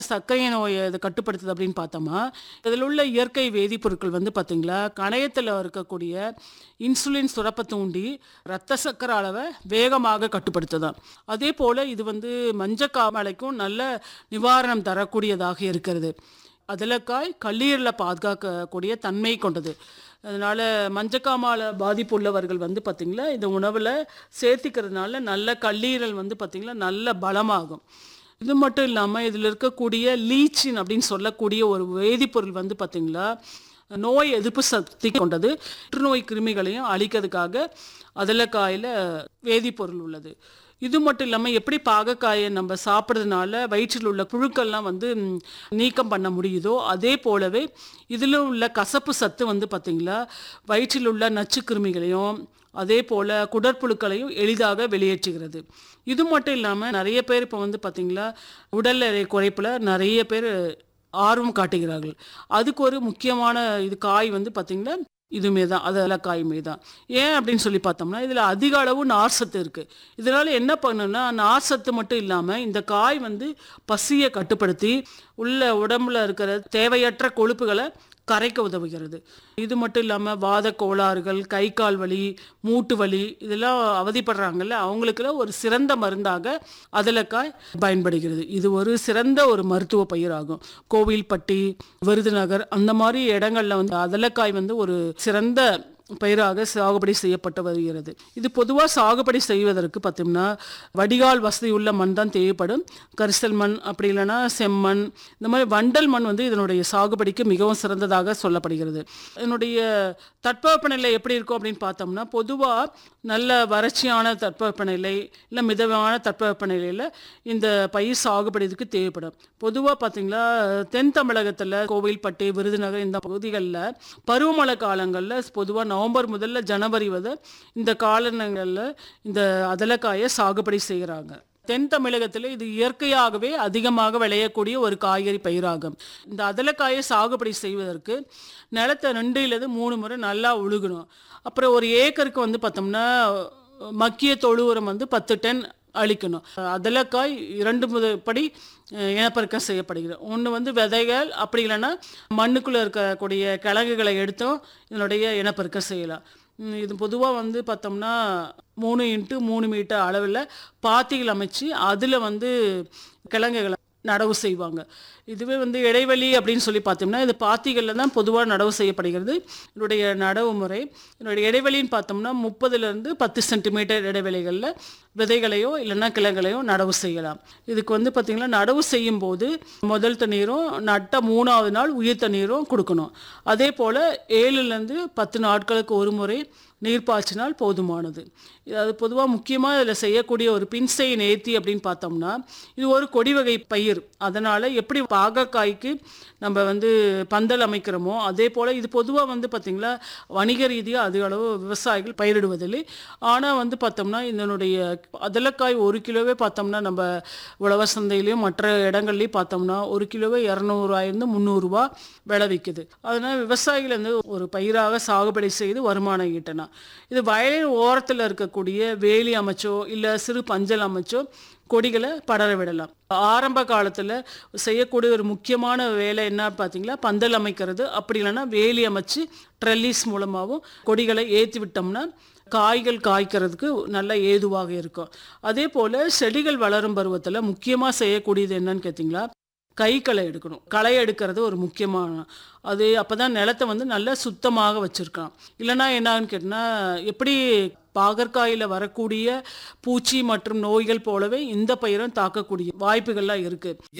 சர்க்கரை நோயை இது கட்டுப்படுத்துது அப்படின்னு பார்த்தோமா இதில் உள்ள இயற்கை வேதிப்பொருட்கள் வந்து பார்த்தீங்களா கணையத்தில் இருக்கக்கூடிய இன்சுலின் சுரப்பை தூண்டி ரத்த சர்க்கரை அளவை வேகமாக கட்டுப்படுத்துதான் அதே போல் இது வந்து மஞ்சக்காமலைக்கும் நல்ல நிவாரணம் தரக்கூடியதாக இருக்கிறது அதிலக்காய் கல்லீரலை பாதுகாக்கக்கூடிய தன்மை கொண்டது அதனால் மஞ்சக்காமால பாதிப்பு உள்ளவர்கள் வந்து பார்த்திங்களா இந்த உணவில் சேர்த்திக்கிறதுனால நல்ல கல்லீரல் வந்து பார்த்திங்களா நல்ல பலமாகும் இது மட்டும் இல்லாமல் இதில் இருக்கக்கூடிய லீச்சின் அப்படின்னு சொல்லக்கூடிய ஒரு வேதிப்பொருள் வந்து பார்த்திங்களா நோய் எதிர்ப்பு சக்தி கொண்டது புற்றுநோய் கிருமிகளையும் அழிக்கிறதுக்காக அதிலக்காயில் வேதிப்பொருள் உள்ளது இது மட்டும் இல்லாமல் எப்படி பாகக்காயை நம்ம சாப்பிட்றதுனால வயிற்றில் உள்ள புழுக்கள்லாம் வந்து ம், நீக்கம் பண்ண முடியுதோ அதே போலவே இதில் உள்ள கசப்பு சத்து வந்து பார்த்திங்களா வயிற்றில் உள்ள நச்சுக்கிருமிகளையும் அதே போல் குடற்புழுக்களையும் எளிதாக வெளியேற்றுகிறது இது மட்டும் இல்லாமல் நிறைய பேர் இப்போ வந்து பார்த்திங்களா உடல் எடை குறைப்பில் நிறைய பேர் ஆர்வம் காட்டுகிறார்கள் அதுக்கு ஒரு முக்கியமான இது காய் வந்து பார்த்திங்கன்னா இதுமே தான் அதெல்லாம் காயுமே தான் ஏன் அப்படின்னு சொல்லி பார்த்தோம்னா இதில் அதிக அளவு நார் சத்து இருக்குது இதனால் என்ன பண்ணுன்னா நார் சத்து மட்டும் இல்லாமல் இந்த காய் வந்து பசியை கட்டுப்படுத்தி உள்ள உடம்புல இருக்கிற தேவையற்ற கொழுப்புகளை கரைக்க உதவுகிறது இது மட்டும் இல்லாமல் வாத கோளாறுகள் கை கால் வலி மூட்டு வலி இதெல்லாம் அவதிப்படுறாங்கல்ல அவங்களுக்குலாம் ஒரு சிறந்த மருந்தாக அதலக்காய் பயன்படுகிறது இது ஒரு சிறந்த ஒரு மருத்துவ பயிராகும் கோவில்பட்டி விருதுநகர் அந்த மாதிரி இடங்கள்ல வந்து அதலக்காய் வந்து ஒரு சிறந்த பயிராக சாகுபடி செய்யப்பட்டு வருகிறது இது பொதுவாக சாகுபடி செய்வதற்கு பார்த்தோம்னா வடிகால் வசதி உள்ள மண் தான் தேவைப்படும் கரிசல் மண் அப்படி இல்லைன்னா செம்மண் இந்த மாதிரி வண்டல் மண் வந்து இதனுடைய சாகுபடிக்கு மிகவும் சிறந்ததாக சொல்லப்படுகிறது இதனுடைய தட்பவெப்பநிலை எப்படி இருக்கும் அப்படின்னு பார்த்தோம்னா பொதுவாக நல்ல வறட்சியான தட்பவெப்பநிலை இல்லை மிதமான தட்பவெப்பநிலையில் இந்த பயிர் சாகுபடிக்கு தேவைப்படும் பொதுவாக பார்த்தீங்களா தென் தமிழகத்தில் கோவில்பட்டி விருதுநகர் இந்த பகுதிகளில் பருவமழை காலங்களில் பொதுவாக நவம்பர் முதல்ல ஜனவரி வரை இந்த காலங்களில் இந்த அதலக்காயை சாகுபடி செய்கிறாங்க தென் தமிழகத்தில் இது இயற்கையாகவே அதிகமாக விளையக்கூடிய ஒரு காய்கறி பயிராகும் இந்த அதலக்காயை சாகுபடி செய்வதற்கு நிலத்தை ரெண்டுலேருந்து மூணு முறை நல்லா உழுகணும் அப்புறம் ஒரு ஏக்கருக்கு வந்து பார்த்தோம்னா மக்கிய தொழு உரம் வந்து பத்து டன் அழிக்கணும் அதலக்காய் இரண்டு முத படி அஹ், இனப்பெருக்கம் செய்யப்படுகிறது ஒன்று வந்து விதைகள் அப்படி இல்லைன்னா மண்ணுக்குள்ளே இருக்கக்கூடிய கிழங்குகளை எடுத்தும் இதனுடைய இனப்பெருக்கம் செய்யலாம் ம், இது பொதுவாக வந்து பார்த்தோம்னா மூணு இன்ட்டு மூணு மீட்டர் அளவில் பாத்திகள் அமைச்சு அதில் வந்து கிழங்குகளை நடவு செய்வாங்க இதுவே வந்து இடைவெளி அப்படின்னு சொல்லி பார்த்தோம்னா இது பாத்திகளில் தான் பொதுவாக நடவு செய்யப்படுகிறது இதனுடைய நடவு முறை இதனுடைய இடைவெளின்னு பார்த்தோம்னா முப்பதுலேருந்து பத்து சென்டிமீட்டர் இடைவெளிகளில் விதைகளையோ இல்லைன்னா கிழங்குகளையோ நடவு செய்யலாம் இதுக்கு வந்து பார்த்திங்கன்னா நடவு செய்யும் போது முதல் தண்ணீரும் நட்ட மூணாவது நாள் உயிர் தண்ணீரும் கொடுக்கணும் அதே போல் ஏழுலேருந்து பத்து நாட்களுக்கு ஒரு முறை நீர் பாய்ச்சினால் போதுமானது இது அது பொதுவாக முக்கியமாக இதில் செய்யக்கூடிய ஒரு பின்சை நேர்த்தி அப்படின்னு பார்த்தோம்னா இது ஒரு கொடி வகை பயிர் அதனால் எப்படி பாகக்காய்க்கு நம்ம வந்து பந்தல் அமைக்கிறோமோ அதே போல் இது பொதுவாக வந்து பார்த்திங்களா வணிக ரீதியாக அதிக அளவு விவசாயிகள் பயிரிடுவதில்லை ஆனால் வந்து பார்த்தோம்னா இதனுடைய அதலக்காய் ஒரு கிலோவே பார்த்தோம்னா நம்ம உழவர் சந்தையிலையும் மற்ற இடங்கள்லையும் பார்த்தோம்னா ஒரு கிலோவே இரநூறுவாயிருந்து முந்நூறுரூவா விலை விற்குது அதனால் விவசாயிகள் வந்து ஒரு பயிராக சாகுபடி செய்து வருமானம் ஈட்டலாம் இது வயலின் ஓரத்தில் இருக்கக்கூடிய வேலி அமைச்சோ இல்லை சிறு பஞ்சல் அமைச்சோ கொடிகளை படர விடலாம் ஆரம்ப காலத்தில் செய்யக்கூடிய ஒரு முக்கியமான வேலை என்ன பார்த்தீங்களா பந்தல் அமைக்கிறது அப்படி இல்லைன்னா வேலி அமைச்சு ட்ரெல்லிஸ் மூலமாகவும் கொடிகளை ஏற்றி விட்டோம்னா காய்கள் காய்க்கிறதுக்கு நல்ல ஏதுவாக இருக்கும் அதே போல் செடிகள் வளரும் பருவத்தில் முக்கியமாக செய்யக்கூடியது என்னன்னு கேட்டிங்களா கை களை எடுக்கணும் களை எடுக்கிறது ஒரு முக்கியமான அது அப்போ தான் நிலத்தை வந்து நல்லா சுத்தமாக வச்சுருக்கலாம் இல்லைன்னா என்னான்னு கேட்டினா எப்படி பாகற்காயில் வரக்கூடிய பூச்சி மற்றும் நோய்கள் போலவே இந்த பயிரும் தாக்கக்கூடிய வாய்ப்புகள்லாம் இருக்குது